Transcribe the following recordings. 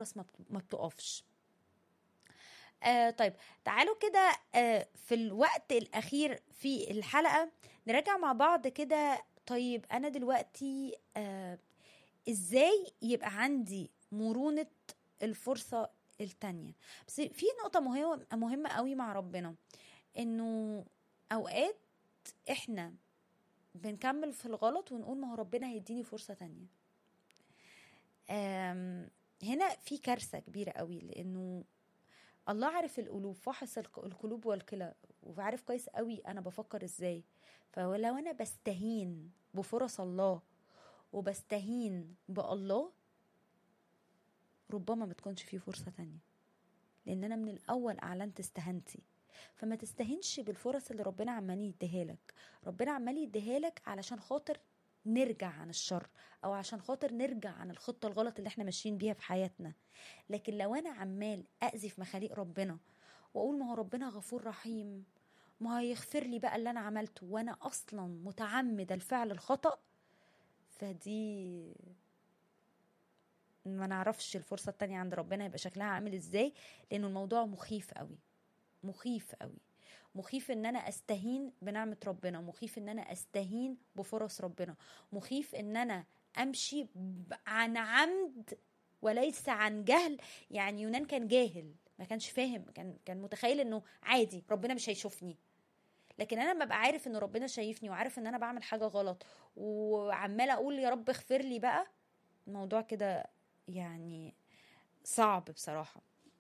بس ما بت- ما بتقفش آه طيب تعالوا كده آه في الوقت الأخير في الحلقة نراجع مع بعض كده طيب أنا دلوقتي آه إزاي يبقى عندي مرونة الفرصة التانية بس في نقطة مهمة مهمة قوي مع ربنا إنه أوقات إحنا بنكمل في الغلط ونقول ما هو ربنا هيديني فرصة تانية آم، هنا في كارثة كبيرة قوي لأنه الله عارف القلوب فاحص الق- القلوب والكلى وعارف كويس قوي انا بفكر ازاي فلو انا بستهين بفرص الله وبستهين بالله ربما ما تكونش في فرصة تانية لان انا من الاول اعلنت استهانتي فما تستهنش بالفرص اللي ربنا عمال يديها لك ربنا عمال يديها لك علشان خاطر نرجع عن الشر او عشان خاطر نرجع عن الخطه الغلط اللي احنا ماشيين بيها في حياتنا لكن لو انا عمال اذي في مخاليق ربنا واقول ما هو ربنا غفور رحيم ما هيغفر لي بقى اللي انا عملته وانا اصلا متعمده الفعل الخطا فدي ما نعرفش الفرصه التانية عند ربنا يبقى شكلها عامل ازاي لانه الموضوع مخيف قوي مخيف قوي مخيف ان انا استهين بنعمه ربنا مخيف ان انا استهين بفرص ربنا مخيف ان انا امشي ب- عن عمد وليس عن جهل يعني يونان كان جاهل ما كانش فاهم كان كان متخيل انه عادي ربنا مش هيشوفني لكن انا لما ابقى عارف ان ربنا شايفني وعارف ان انا بعمل حاجه غلط وعماله اقول يا رب اغفر لي بقى الموضوع كده يعني صعب بصراحه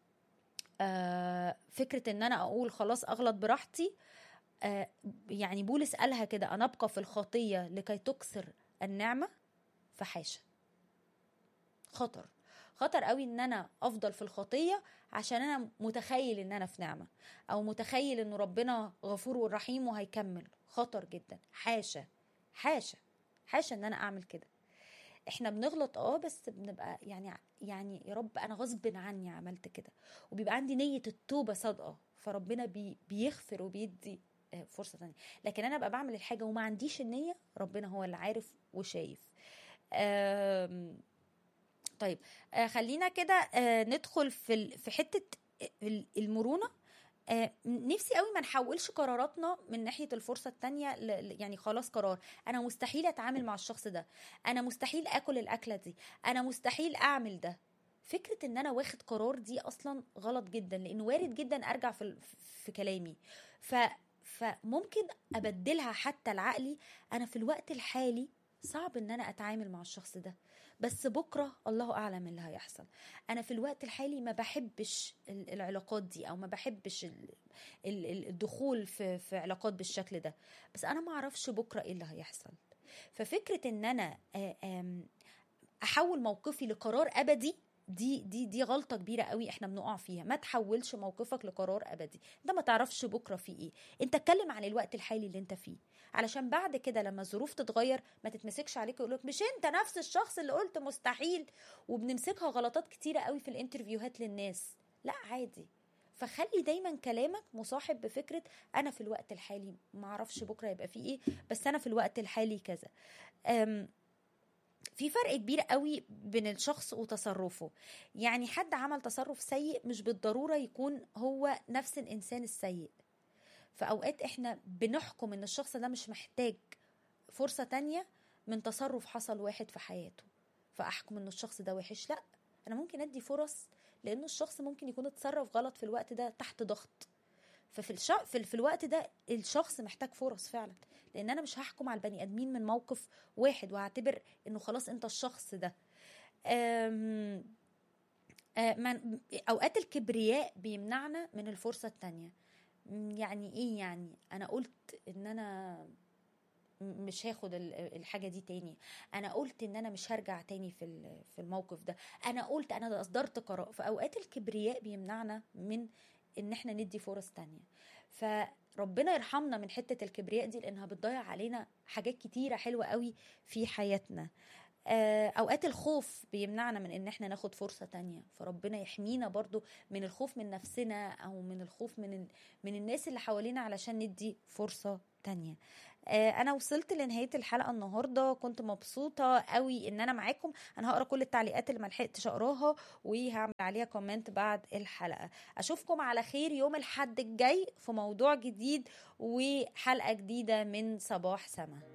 آه فكره ان انا اقول خلاص اغلط براحتي آه يعني بولس قالها كده انا ابقى في الخطيه لكي تكسر النعمه فحاشا خطر خطر قوي ان انا افضل في الخطيه عشان انا متخيل ان انا في نعمه او متخيل ان ربنا غفور ورحيم وهيكمل خطر جدا حاشا حاشا حاشا ان انا اعمل كده احنا بنغلط اه بس بنبقى يعني يعني يا رب انا غصب عني عملت كده وبيبقى عندي نيه التوبه صادقه فربنا بي بيغفر وبيدي آه، فرصه تانية لكن انا ببقى بعمل الحاجه وما عنديش النيه ربنا هو اللي عارف وشايف آم، طيب آه خلينا كده آه ندخل في ال- في حته ال- المرونه آه نفسي قوي ما نحولش قراراتنا من ناحيه الفرصه التانية ل- ل- يعني خلاص قرار انا مستحيل اتعامل مع الشخص ده انا مستحيل اكل الاكله دي انا مستحيل اعمل ده فكره ان انا واخد قرار دي اصلا غلط جدا لانه وارد جدا ارجع في ال- في كلامي ف فممكن ابدلها حتى لعقلي انا في الوقت الحالي صعب ان انا اتعامل مع الشخص ده بس بكره الله اعلم اللي هيحصل انا في الوقت الحالي ما بحبش ال- العلاقات دي او ما بحبش ال- ال- ال- الدخول في في علاقات بالشكل ده بس انا ما اعرفش بكره ايه اللي هيحصل ففكره ان انا آه، آم، احول موقفي لقرار ابدي دي دي دي غلطه كبيره قوي احنا بنقع فيها ما تحولش موقفك لقرار ابدي انت ما تعرفش بكره في ايه انت اتكلم عن الوقت الحالي اللي انت فيه علشان بعد كده لما الظروف تتغير ما تتمسكش عليك ويقولك مش انت نفس الشخص اللي قلت مستحيل وبنمسكها غلطات كتيره قوي في الانترفيوهات للناس لا عادي فخلي دايما كلامك مصاحب بفكره انا في الوقت الحالي ما اعرفش بكره يبقى فيه ايه بس انا في الوقت الحالي كذا أم في فرق كبير قوي بين الشخص وتصرفه يعني حد عمل تصرف سيء مش بالضرورة يكون هو نفس الإنسان السيء فأوقات إحنا بنحكم إن الشخص ده مش محتاج فرصة تانية من تصرف حصل واحد في حياته فأحكم إن الشخص ده وحش لأ أنا ممكن أدي فرص لأنه الشخص ممكن يكون اتصرف غلط في الوقت ده تحت ضغط ففي الش... في, ال- في الوقت ده الشخص محتاج فرص فعلا لان انا مش هحكم على البني ادمين من موقف واحد وهعتبر انه خلاص انت الشخص ده أم... آه، من... اوقات الكبرياء بيمنعنا من الفرصه التانية م، يعني ايه يعني انا قلت ان انا م- مش هاخد ال- الحاجه دي تاني انا قلت ان انا مش هرجع تاني في ال- في الموقف ده انا قلت انا اصدرت قرار فاوقات الكبرياء بيمنعنا من ان احنا ندي فرص تانية فربنا يرحمنا من حته الكبرياء دي لانها بتضيع علينا حاجات كتيره حلوه قوي في حياتنا آه، اوقات الخوف بيمنعنا من ان احنا ناخد فرصه تانية فربنا يحمينا برضو من الخوف من نفسنا او من الخوف من ال... من الناس اللي حوالينا علشان ندي فرصه تانية آه، انا وصلت لنهايه الحلقه النهارده كنت مبسوطه قوي ان انا معاكم انا هقرا كل التعليقات اللي ما لحقتش اقراها وهعمل عليها كومنت بعد الحلقه اشوفكم على خير يوم الحد الجاي في موضوع جديد وحلقه جديده من صباح سما